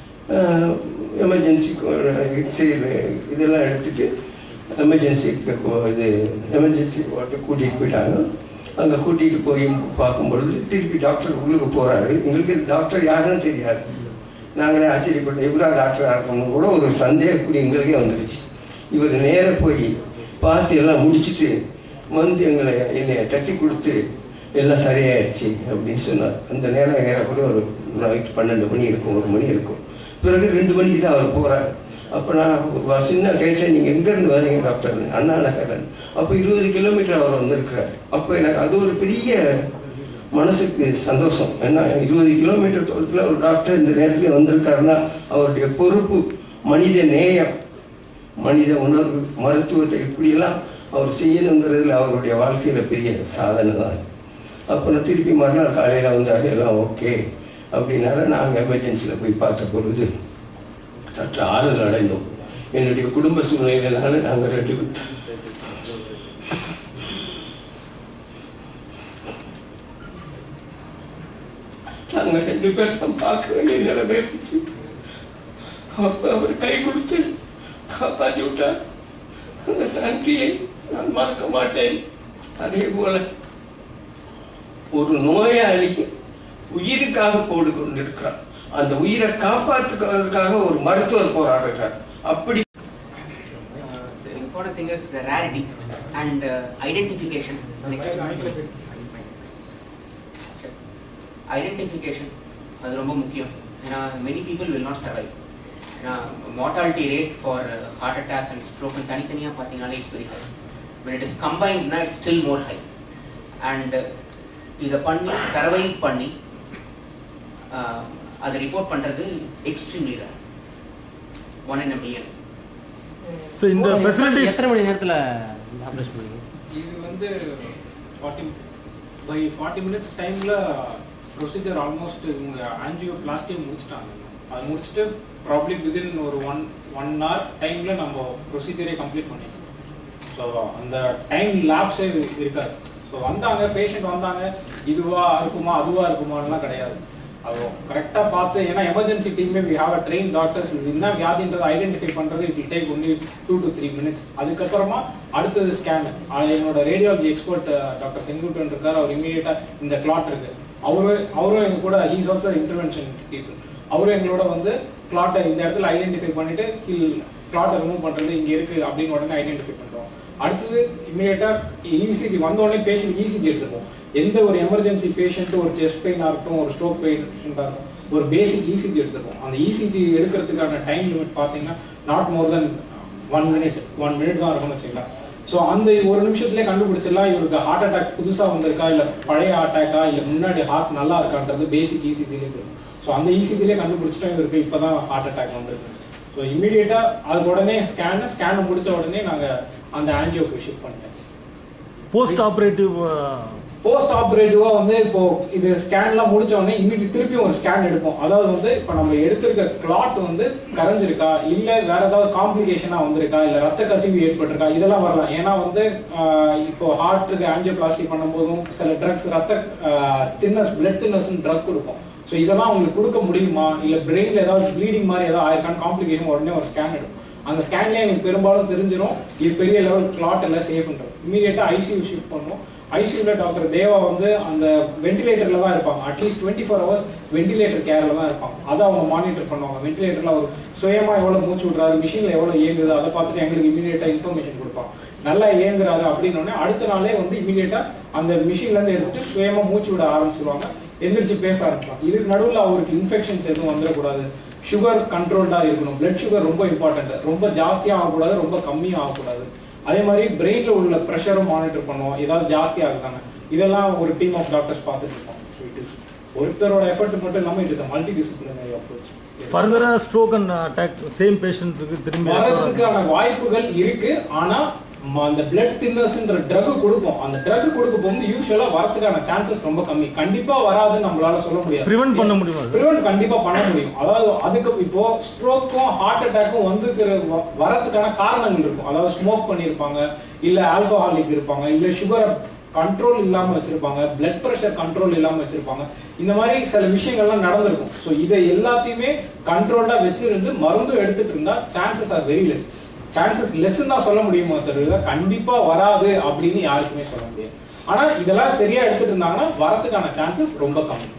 எமர்ஜென்சி எக்ஸ்ரே இதெல்லாம் எடுத்துட்டு எமர்ஜென்சி இது எமர்ஜென்சி கூட்டிகிட்டு போயிட்டாங்க அங்கே கூட்டிகிட்டு போய் பார்க்கும் பொழுது திருப்பி டாக்டர் உள்ளுக்கு போகிறாரு எங்களுக்கு டாக்டர் யாருன்னு தெரியாது நாங்களே ஆச்சரியப்பட்டோம் இவரா டாக்டராக இருக்கணும்னு கூட ஒரு சந்தேகக்குறி எங்களுக்கே வந்துருச்சு இவர் நேரா போய் பார்த்து எல்லாம் முடிச்சிட்டு வந்து எங்களை என்னை தட்டி கொடுத்து எல்லாம் சரியாயிருச்சு அப்படின்னு சொன்னார் அந்த நேரம் ஏறக்குறைய ஒரு நைட் பன்னெண்டு மணி இருக்கும் ஒரு மணி இருக்கும் பிறகு ரெண்டு மணிக்கு தான் அவர் போகிறார் அப்போ நான் ஒரு சின்ன கேட்டேன் நீங்கள் எங்கேருந்து வரீங்க டாக்டர் அண்ணா நகரன் அப்போ இருபது கிலோமீட்டர் அவர் வந்திருக்கிறார் அப்போ எனக்கு அது ஒரு பெரிய மனசுக்கு சந்தோஷம் ஏன்னா இருபது கிலோமீட்டர் தூரத்தில் ஒரு டாக்டர் இந்த நேரத்தில் வந்திருக்காருன்னா அவருடைய பொறுப்பு மனித நேயம் மனித உணர்வு மருத்துவத்தை இப்படியெல்லாம் அவர் செய்யணுங்கிறதுல அவருடைய வாழ்க்கையில் பெரிய சாதனை தான் அப்புறம் திருப்பி மறுநாள் காலையில் வந்தார் எல்லாம் ஓகே அப்படின்னால நாங்கள் எமர்ஜென்சியில் போய் பார்த்த பொழுது சற்று ஆறுதல் அடைந்தோம் என்னுடைய குடும்ப சூழ்நிலையினால நாங்கள் ரெண்டு பேரும் நாங்கள் ரெண்டு பேர் தான் பார்க்க வேண்டிய நிலைமை இருந்துச்சு அப்ப அவர் கை கொடுத்து காப்பாற்றி விட்டார் அந்த நன்றியை நான் மறக்க மாட்டேன் அதே போல ஒரு நோயாளி உயிருக்காக போடு கொண்டிருக்கிறார் அந்த உயிரை காப்பாற்றுவதற்காக ஒரு மருத்துவர் போராடுகிறார் அப்படி Uh, the important thing is the rarity and uh, identification. Next. Sure. Identification அது ரொம்ப முக்கியம் ஏன்னா many people will not survive ஏன்னா mortality rate for uh, heart attack and stroke தனித்தனியாக பார்த்தீங்கன்னா it's very high when it is combined na it's still more high and uh, இதை பண்ணி survive பண்ணி uh, அதை ரிப்போர்ட் பண்ணுறது extremely rare one in a million so இந்த facilities எத்தனை மணி நேரத்தில் ஆப்ரேஷன் பண்ணீங்க இது வந்து ஃபார்ட்டி பை ஃபார்ட்டி மினிட்ஸ் டைமில் ப்ரொசீஜர் ஆல்மோஸ்ட் இவங்க ஆன்ஜியோ பிளாஸ்டிக் முடிச்சிட்டாங்க அது முடிச்சுட்டு ப்ராப்ளி விதின் ஒரு ஒன் ஒன் ஹவர் டைமில் நம்ம ப்ரொசீஜரே கம்ப்ளீட் பண்ணிட்டோம் ஸோ அந்த டைம் லேப்ஸே இருக்காது ஸோ வந்தாங்க பேஷண்ட் வந்தாங்க இதுவா இருக்குமா அதுவா இருக்குமான்லாம் கிடையாது அது கரெக்டாக பார்த்து ஏன்னா எமர்ஜென்சி டீமே we have a train doctors இது என்ன வியாதின்றதை ஐடென்டிஃபை பண்ணுறது it will take only two to three minutes அதுக்கப்புறமா அடுத்தது ஸ்கேன் என்னோட ரேடியாலஜி எக்ஸ்பர்ட் டாக்டர் செங்குட்டன் இருக்கார் அவர் இமீடியட்டாக இந்த கிளாட் இருக்கு அவரும் அவரும் எங்க கூட ஹீஸ் ஆல்சோ இன்டர்வென்ஷன் பீப்புள் அவரும் எங்களோட வந்து கிளாட்டை இந்த இடத்துல ஐடென்டிஃபை பண்ணிட்டு ஹில் கிளாட்டை ரிமூவ் பண்றது இங்க இருக்கு அப்படின்னு உடனே ஐடென்டிஃபை பண்றோம் அடுத்தது இமீடியட்டா இசிஜி வந்த உடனே பேஷண்ட் இசிஜி எடுத்துப்போம் எந்த ஒரு எமர்ஜென்சி பேஷண்ட் ஒரு செஸ்ட் பெயினா இருக்கட்டும் ஒரு ஸ்ட்ரோக் பெயினா இருக்கட்டும் ஒரு பேசிக் இசிஜி எடுத்துப்போம் அந்த இசிஜி எடுக்கிறதுக்கான டைம் லிமிட் பாத்தீங்கன்னா not more than one minute one minute தான் இருக்கும்னு வச்சுக்கலாம் ஸோ அந்த ஒரு நிமிஷத்துலேயே கண்டுபிடிச்சிடலாம் இவருக்கு ஹார்ட் அட்டாக் புதுசாக வந்திருக்கா இல்லை பழைய அட்டாக்கா இல்லை முன்னாடி ஹார்ட் நல்லா இருக்கான்றது பேசிக் இசிஜிலே தெரியும் ஸோ அந்த இசிஜிலே கண்டுபிடிச்சிட்டோம் இவருக்கு இப்போ தான் ஹார்ட் அட்டாக் வந்திருக்கு ஸோ இமீடியட்டாக அதுக்கு உடனே ஸ்கேன் ஸ்கேனை முடிச்ச உடனே நாங்கள் அந்த ஆன்ஜியோக்கு ஷிஃப்ட் பண்ணிட்டோம் போஸ்ட் ஆப்ரேட்டிவ் போஸ்ட் ஆப்ரேட்டிவா வந்து இப்போ இது ஸ்கேன்லாம் முடிச்ச உடனே இமீடியட் திருப்பியும் ஒரு ஸ்கேன் எடுப்போம் அதாவது வந்து இப்போ நம்ம எடுத்திருக்க கிளாட் வந்து கரைஞ்சிருக்கா இல்ல வேற ஏதாவது காம்ப்ளிகேஷனா வந்திருக்கா இல்ல ரத்த கசிவு ஏற்பட்டிருக்கா இதெல்லாம் வரலாம் ஏன்னா வந்து ஆஹ், இப்போ ஹார்ட்டுக்கு ஆஞ்சியோபிளாஸ்டி பண்ணும்போதும் சில ட்ரக்ஸ் ரத்த தின்னஸ் பிளட் தின்னஸ் ட்ரக் கொடுப்போம் ஸோ இதெல்லாம் உங்களுக்கு கொடுக்க முடியுமா இல்ல பிரெயின்ல ஏதாவது ப்ளீடிங் மாதிரி ஏதாவது ஆயிருக்கான்னு காம்ப்ளிகேஷன் உடனே ஒரு ஸ்கேன் எடுப்போம் அந்த ஸ்கேன்லேயே எனக்கு பெரும்பாலும் தெரிஞ்சிடும் இது பெரிய லெவல் கிளாட் எல்லாம் சேஃப்ன்றது இமீடியட்டா ஐசியூ ஷிஃப்ட் பண்ணுவோம் ஐசியூல டாக்டர் தேவா வந்து அந்த வென்டிலேட்டர்ல தான் இருப்பாங்க at least twenty four hours ventilator கேர்ல தான் இருப்பாங்க அதை அவங்க மானிட்டர் பண்ணுவாங்க வென்டிலேட்டர்ல அவர் சுயமா எவ்வளவு மூச்சு விடுறாரு மிஷின்ல எவ்வளவு இயங்குது அதை பார்த்துட்டு எங்களுக்கு இமீடியட்டா இன்ஃபர்மேஷன் கொடுப்பாங்க நல்லா இயங்குறாரு அப்படின்னு உடனே அடுத்த நாளே வந்து இமீடியட்டா அந்த மிஷின்ல இருந்து எடுத்துட்டு சுயமா மூச்சு விட ஆரம்பிச்சிருவாங்க எந்திரிச்சு பேச ஆரம்பிக்கலாம் இதுக்கு நடுவில் அவருக்கு இன்ஃபெக்ஷன்ஸ் எதுவும் வந்துடக்கூடாது சுகர் கண்ட்ரோல்டா இருக்கணும் பிளட் சுகர் ரொம்ப இம்பார்ட்டன்ட் ரொம்ப ஜாஸ்தியாக ஆகக்கூடாது ரொம்ப கம்மியாக ஆகக்கூடாது அதே மாதிரி பிரெயின்ல உள்ள ப்ரெஷரும் மானிட்டர் பண்ணுவோம் ஏதாவது ஜாஸ்தி ஆகுதாங்க இதெல்லாம் ஒரு டீம் ஆஃப் டாக்டர்ஸ் பார்த்துட்டு இருக்கோம் So it is- ஒருத்தரோட எஃபர்ட் மட்டும் இல்லாமல் it is multi disciplinary approach ஃபர்தரா ஸ்ட்ரோக் அண்ட் அட்டாக் சேம் பேஷண்ட்ஸுக்கு திரும்பி வரதுக்கான வாய்ப்புகள் இருக்கு ஆனா ம- அந்த பிளட் தின்னர்ஸ்ன்ற ட்ரக் கொடுப்போம் அந்த ட்ரக் கொடுக்க போகும்போது யூஸ்வலா வரதுக்கான சான்சஸ் ரொம்ப கம்மி கண்டிப்பா வராதுன்னு நம்மளால சொல்ல முடியாது ப்ரிவென்ட் பண்ண முடியுமா அது? ப்ரிவென்ட் கண்டிப்பா பண்ண முடியும் அதாவது அதுக்கு இப்போ ஸ்ட்ரோக்கும் ஹார்ட் அட்டாக்கும் வந்துக்கிற வ- வரதுக்கான காரணங்கள் இருக்கும் அதாவது ஸ்மோக் பண்ணியிருப்பாங்க இல்ல ஆல்கஹாலிக் இருப்பாங்க இல்ல சுகர் கண்ட்ரோல் இல்லாம வச்சிருப்பாங்க பிளட் பிரஷர் கண்ட்ரோல் இல்லாம வச்சிருப்பாங்க இந்த மாதிரி சில விஷயங்கள்லாம் நடந்திருக்கும் ஸோ இதை எல்லாத்தையுமே கண்ட்ரோல்டா வச்சிருந்து மருந்து எடுத்துட்டு இருந்தா chances are very less chances லெஸ்ன்னு தான் சொல்ல முடியுமோ தவிர கண்டிப்பா வராது அப்படின்னு யாருக்குமே சொல்ல முடியாது ஆனா இதெல்லாம் சரியா எடுத்துட்டு இருந்தாங்கன்னா வரதுக்கான சான்சஸ் ரொம்ப கம்மி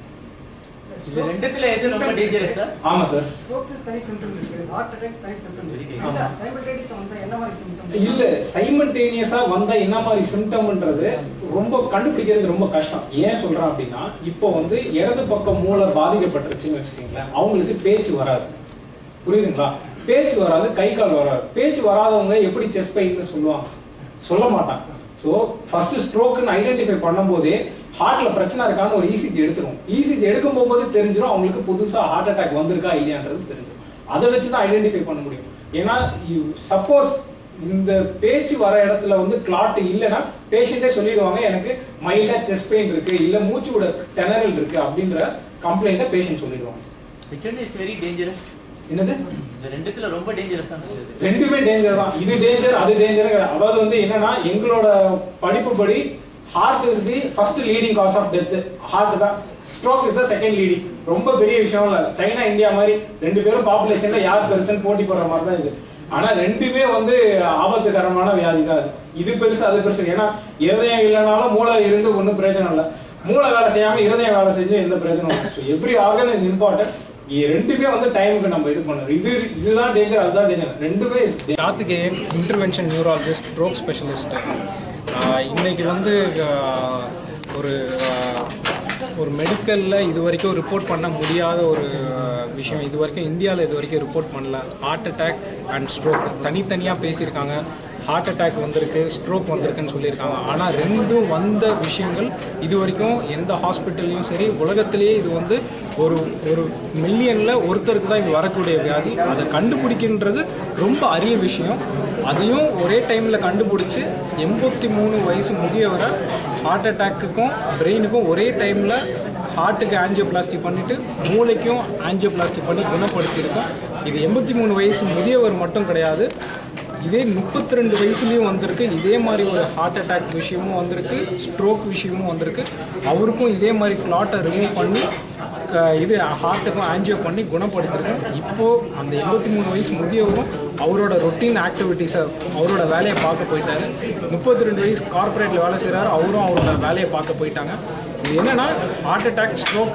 இது ரெண்டுத்துல எது ரொம்ப டேஞ்சரஸ் சார் ஆமா சார் ஸ்ட்ரோக்ஸ் தனி சிம்டம் இருக்கு ஹார்ட் அட்டாக் தனி சிம்டம் இருக்கு ஆமா. சைமல்டேனியஸ் வந்தா என்ன மாதிரி சிம்டம் இல்ல சைமல்டேனியஸா வந்தா என்ன மாதிரி சிம்டம்ன்றது ரொம்ப கண்டுபிடிக்கிறது ரொம்ப கஷ்டம் ஏன் சொல்றேன் அப்படின்னா இப்போ வந்து இடது பக்கம் மூளை பாதிக்கப்பட்டுருச்சுன்னு வச்சுக்கோங்களேன் அவங்களுக்கு பேச்சு வராது புரியுதுங்களா பேச்சு வராது கை கால் வராது பேச்சு வராதவங்க எப்படி செஸ்ட் பெயின்னு சொல்லுவாங்க சொல்ல மாட்டாங்க ஸோ ஃபர்ஸ்ட் ஸ்ட்ரோக்குன்னு ஐடென்டிஃபை பண்ணும்போதே ஹார்ட்ல பிரச்சனை இருக்கான்னு ஒரு இசிஜி எடுத்துரும் இசிஜி எடுக்கும் போகும்போது தெரிஞ்சிடும் அவங்களுக்கு புதுசா ஹார்ட் அட்டாக் வந்திருக்கா இல்லையான்றது தெரிஞ்சிடும் அதை வச்சு தான் ஐடென்டிஃபை பண்ண முடியும் ஏன்னா சப்போஸ் இந்த பேச்சு வர இடத்துல வந்து கிளாட் இல்லைன்னா பேஷண்டே சொல்லிடுவாங்க எனக்கு மைல்டா செஸ்ட் பெயின் இருக்கு இல்ல மூச்சு விட திணறல் இருக்கு அப்படின்ற கம்ப்ளைண்ட்டை பேஷண்ட் சொல்லிடுவாங்க which one is very dangerous என்னது இந்த ரெண்டுத்துல ரொம்ப டேஞ்சரஸ் தான் ரெண்டுமே டேஞ்சர் தான் இது டேஞ்சர் அது டேஞ்சர் அதாவது வந்து என்னன்னா எங்களோட படிப்பு படி heart is the first leading cause of death heart தான் stroke is the second leading ரொம்ப பெரிய விஷயம் இல்ல சைனா இந்தியா மாதிரி ரெண்டு பேரும் பாப்புலேஷன்ல யார் பெருசுன்னு போட்டி போடுற மாதிரி தான் இது ஆனா ரெண்டுமே வந்து ஆபத்துகரமான வியாதி தான் அது இது பெருசு அது பெருசு ஏன்னா இருதயம் இல்லைனாலும் மூளை இருந்து ஒன்றும் பிரச்சனை இல்லை மூளை வேலை செய்யாம இருதயம் வேலை செஞ்சு எந்த பிரச்சனையும் இல்லை so every organ is important ரெண்டுமே வந்து டைமுக்கு நம்ம இது பண்ணணும் இது இதுதான் டேஞ்சர் அதுதான் டேஞ்சர் ரெண்டுமே Karthikeyan intervention neurologist stroke specialist இன்னைக்கு வந்து ஆஹ், ஒரு ஆஹ், ஒரு மெடிக்கலில் இது வரைக்கும் ரிப்போர்ட் பண்ண முடியாத ஒரு ஆஹ், விஷயம் இது வரைக்கும் இந்தியாவில் இது வரைக்கும் ரிப்போர்ட் பண்ணல ஹார்ட் அட்டாக் அண்ட் ஸ்ட்ரோக் தனித்தனியாக பேசியிருக்காங்க ஹார்ட் அட்டாக் வந்திருக்கு ஸ்ட்ரோக் வந்திருக்குன்னு சொல்லியிருக்காங்க ஆனால் ரெண்டும் வந்த விஷயங்கள் இது வரைக்கும் எந்த ஹாஸ்பிட்டல்லையும் சரி உலகத்திலேயே இது வந்து ஒரு ஒரு மில்லியனில் ஒருத்தருக்கு தான் இது வரக்கூடிய வியாதி அதை கண்டுபிடிக்கின்றது ரொம்ப அரிய விஷயம் அதையும் ஒரே டைமில் கண்டுபிடிச்சி எண்பத்தி மூணு வயசு முதியவரை ஹார்ட் அட்டாக்குக்கும் பிரெயினுக்கும் ஒரே டைமில் ஹார்ட்டுக்கு ஆஞ்சியோபிளாஸ்டி பண்ணிட்டு மூளைக்கும் ஆஞ்சியோபிளாஸ்டி பண்ணி குணப்படுத்தியிருக்கோம் இது எண்பத்தி மூணு வயசு முதியவர் மட்டும் கிடையாது இதே முப்பத்தி ரெண்டு வயசுலயும் வந்திருக்கு இதே மாதிரி ஒரு ஹார்ட் அட்டாக் விஷயமும் வந்திருக்கு ஸ்ட்ரோக் விஷயமும் வந்திருக்கு அவருக்கும் இதே மாதிரி கிளாட்டை ரிமூவ் பண்ணி அஹ், இது ஹார்ட்டுக்கும் ஆன்ஜியோ பண்ணி குணப்படுத்திருக்கோம் இப்போ அந்த எண்பத்தி மூணு வயசு முதியவரும் அவரோட ரொட்டீன் ஆக்டிவிட்டீஸை அவரோட வேலையை பார்க்க போயிட்டாரு முப்பத்தி ரெண்டு வயசு கார்ப்பரேட்டில் வேலை செய்கிறாரு அவரும் அவரோட வேலையை பார்க்க போயிட்டாங்க இது என்னன்னா ஹார்ட் அட்டாக் ஸ்ட்ரோக்கு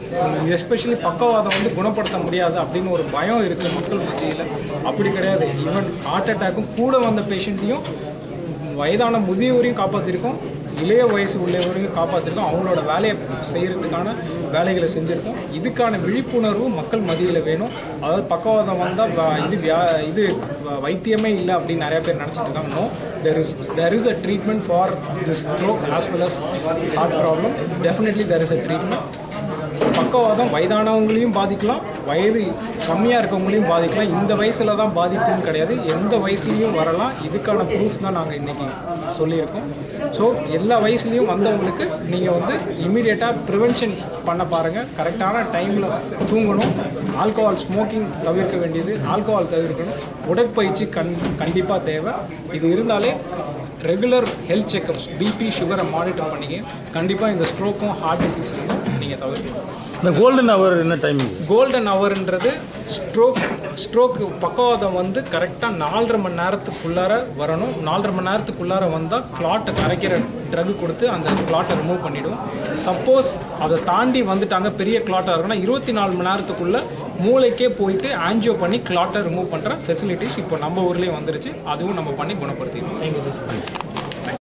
எஸ்பெஷலி பக்கவாதம் வந்து குணப்படுத்த முடியாது அப்படின்னு ஒரு பயம் இருக்குது மக்கள் மத்தியில் அப்படி கிடையாது ஈவன் ஹார்ட் அட்டாக்கும் கூட வந்த பேஷண்ட்டையும் வயதான முதியவரையும் காப்பாற்றிருக்கோம் இளைய வயசு உள்ளவரையும் காப்பாற்றிருக்கோம் அவங்களோட வேலையை செய்கிறதுக்கான வேலைகளை செஞ்சுருக்கோம் இதுக்கான விழிப்புணர்வு மக்கள் மத்தியில் வேணும் அதாவது பக்கவாதம் வந்தால் இது வியா இது வ- வைத்தியமே இல்லை அப்படின்னு நிறைய பேர் நினச்சிட்டு இருக்காங்க no there is there is a treatment for this stroke as well as heart problem definitely there is a treatment பக்கவாதம் வயதானவங்களையும் பாதிக்கலாம் வயது கம்மியாக இருக்கவங்களையும் பாதிக்கலாம் இந்த வயசில் தான் பாதிப்புன்னு கிடையாது எந்த வயசுலையும் வரலாம் இதுக்கான ப்ரூஃப் தான் நாங்கள் இன்றைக்கி சொல்லியிருக்கோம் ஸோ எல்லா வயசுலேயும் வந்தவங்களுக்கு நீங்கள் வந்து இமீடியட்டாக ப்ரிவென்ஷன் பண்ண பாருங்கள் கரெக்டான டைமில் தூங்கணும் ஆல்கஹால் ஸ்மோக்கிங் தவிர்க்க வேண்டியது ஆல்கஹால் தவிர்க்கணும் உடற்பயிற்சி கண் கண்டிப்பாக தேவை இது இருந்தாலே ரெகுலர் ஹெல்த் செக்கப்ஸ் பிபி சுகரை மானிட்டர் பண்ணிக்க கண்டிப்பாக இந்த ஸ்ட்ரோக்கும் ஹார்ட் டிசீஸையும் நீங்கள் தவிர்க்கலாம் இந்த கோல்டன் அவர் என்ன டைமிங் கோல்டன் ஹவர்ன்றது ஸ்ட்ரோக் ஸ்ட்ரோக்கு பக்கவாதம் வந்து கரெக்டாக நாலரை மணி நேரத்துக்குள்ளார வரணும் நாலரை மணி நேரத்துக்குள்ளார வந்தால் கிளாட்டை கரைக்கிற ட்ரக் கொடுத்து அந்த கிளாட்டை ரிமூவ் பண்ணிவிடும் சப்போஸ் அதை தாண்டி வந்துட்டாங்க பெரிய கிளாட்டாக இருக்குன்னா இருபத்தி நாலு மணி நேரத்துக்குள்ளே மூளைக்கே போயிட்டு ஆன்ஜியோ பண்ணி கிளாட்டை ரிமூவ் பண்ணுற ஃபெசிலிட்டிஸ் இப்போ நம்ம ஊர்லேயும் வந்துருச்சு அதுவும் நம்ம பண்ணி குணப்படுத்திடுவோம் தேங்க்யூ சார்